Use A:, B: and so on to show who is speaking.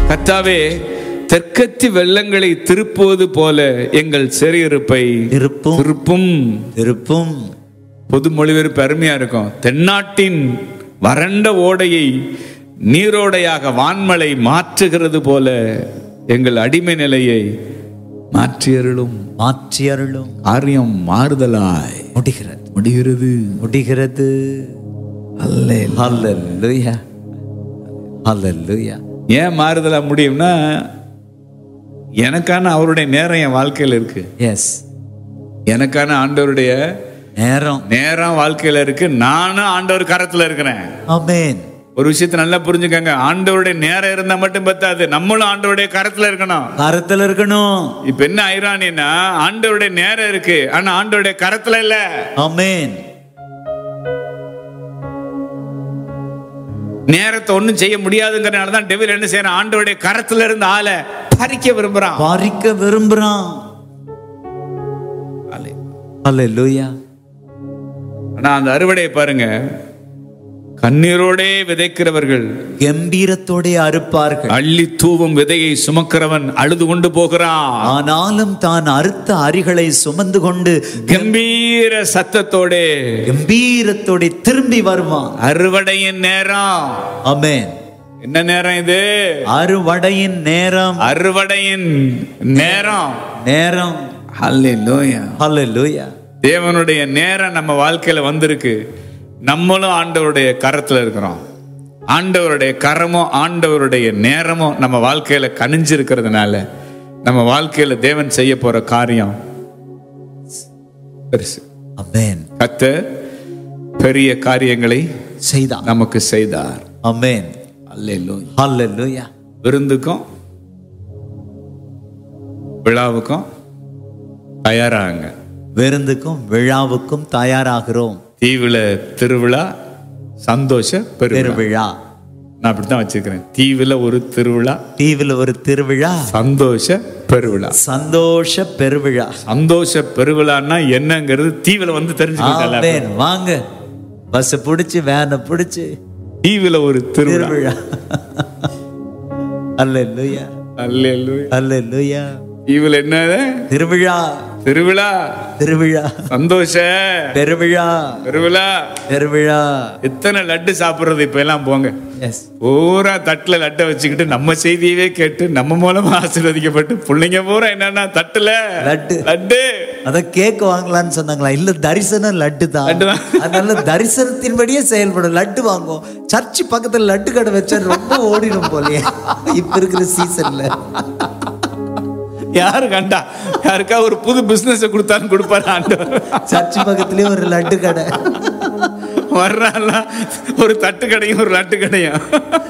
A: கத்தாவே தெற்கத்தி வெள்ளங்களை திருப்புவது போல எங்கள் சிறையிருப்பை
B: திருப்பும்
A: திருப்பும்
B: திருப்பும்
A: பொது மொழிபெயர்ப்பு அருமையா இருக்கும் தென்னாட்டின் வறண்ட ஓடையை நீரோடையாக வான்மலை மாற்றுகிறது போல எங்கள் அடிமை நிலையை மாற்றியருளும்
B: மாற்றி அருளும்
A: காரியம் மாறுதலாய்
B: முடிகிறது
A: முடிகிறது
B: முடிகிறது
A: அல்லே
B: ஹalleluya ஹalleluya
A: ஏன் மாறுதலா முடியும்னா எனக்கான அவருடைய நேரம் என் வாழ்க்கையில இருக்கு
B: எஸ்
A: எனக்கான ஆண்டவருடைய
B: நேரம்
A: நேரம் வாழ்க்கையில இருக்கு நானும் ஆண்டவர் கரத்துல இருக்கிறேன்
B: ஆமென்
A: ஒரு விஷயத்தை நல்லா புரிஞ்சுக்கங்க ஆண்டவருடைய நேரம் இருந்தா மட்டும் பத்தாது நம்மளும் ஆண்டவருடைய கரத்துல இருக்கணும்
B: கரத்துல இருக்கணும்
A: இப்ப என்ன ஐரானின்னா ஆண்டவருடைய நேரம் இருக்கு ஆனா ஆண்டவருடைய கரத்துல இல்ல
B: ஆமென்
A: நேரத்தை ஒண்ணும் செய்ய முடியாதுங்கிறனால தான் டெவில் என்ன செய்யறான் ஆண்டவருடைய கரத்துல இருந்து ஆளை பறிக்க விரும்புறான்
B: பறிக்க விரும்புறான் ஹalleluya
A: ஆனா அந்த அறுவடையை பாருங்க கண்ணீரோடே விதைக்கிறவர்கள்
B: கம்பீரத்தோட அறுப்பார்கள்
A: அள்ளி தூவும் விதையை சுமக்கிறவன் அழுது கொண்டு போகிறான்
B: ஆனாலும் தான் அறுத்த அரிகளை சுமந்து கொண்டு
A: கம்பீர சத்தத்தோட
B: கம்பீரத்தோட திரும்பி வருவான்
A: அறுவடையின் நேரம்
B: ஆமென்
A: என்ன நேரம் இது
B: அறுவடையின் நேரம்
A: அறுவடையின் நேரம்
B: நேரம்
A: ஹalleluya
B: ஹalleluya
A: தேவனுடைய நேரம் நம்ம வாழ்க்கையில வந்திருக்கு நம்மளும் ஆண்டவருடைய கரத்துல இருக்கிறோம் ஆண்டவருடைய கரமும் ஆண்டவருடைய நேரமும் நம்ம வாழ்க்கையில கனிஞ்சிருக்கிறதுனால நம்ம வாழ்க்கையில தேவன் செய்ய போற காரியம் பெருசு
B: ஆமென்
A: கத்த பெரிய காரியங்களை
B: செய்தான்
A: நமக்கு செய்தார்
B: ஆமென்
A: அல்லேலூயா
B: ஹalleluya
A: விருந்துக்கும் விழாவுக்கும் தயாராங்க
B: விருந்துக்கும் விழாவுக்கும் தயாராகிறோம்
A: தீவுல திருவிழா சந்தோஷ பெருவிழா
B: பெருவிழா
A: நான் அப்படித்தான் வச்சிருக்கிறேன் தீவுல ஒரு திருவிழா
B: தீவில் ஒரு திருவிழா
A: சந்தோஷ பெருவிழா
B: சந்தோஷ பெருவிழா
A: சந்தோஷ பெருவிழான்னா என்னங்கிறது தீவுல வந்து தெரிஞ்சுக்கிட்டல
B: ஆமென் வாங்க பஸ் பிடிச்சு வேனை பிடிச்சு
A: தீவுல ஒரு திருவிழா
B: திருவிழா அல்லேலூயா
A: அல்லேலூயா
B: அல்லேலூயா
A: தீவுல என்ன
B: திருவிழா
A: திருவிழா
B: திருவிழா
A: சந்தோஷ
B: பெருவிழா
A: பெருவிழா
B: பெருவிழா
A: எத்தனை லட்டு சாப்பிடுறது இப்ப எல்லாம் போங்க
B: எஸ்
A: பூரா தட்டுல லட்டை வச்சுக்கிட்டு நம்ம செய்தியவே கேட்டு நம்ம மூலமா ஆசீர்வதிக்கப்பட்டு பிள்ளைங்க பூரா என்னன்னா தட்டுல
B: லட்டு
A: லட்டு
B: அத கேக் வாங்கலாம்னு சொன்னாங்களா இல்ல தரிசனம் லட்டு தான்
A: லட்டு தான்.
B: அதனால தரிசனத்தின்படியே செயல்படும் லட்டு வாங்குவோம் சர்ச்சு பக்கத்துல லட்டு கடை வச்சா ரொம்ப ஓடிடும் போலயே இப்ப இருக்கிற சீசன்ல
A: யாரு கண்டா யாருக்கா ஒரு புது பிசினஸ் கொடுத்தான்னு கொடுப்பாரு ஆண்டவர்
B: சர்ச்சு பக்கத்துலயே ஒரு லட்டு கடை
A: வர்றான்லாம் ஒரு தட்டு கடையும் ஒரு லட்டு கடையும்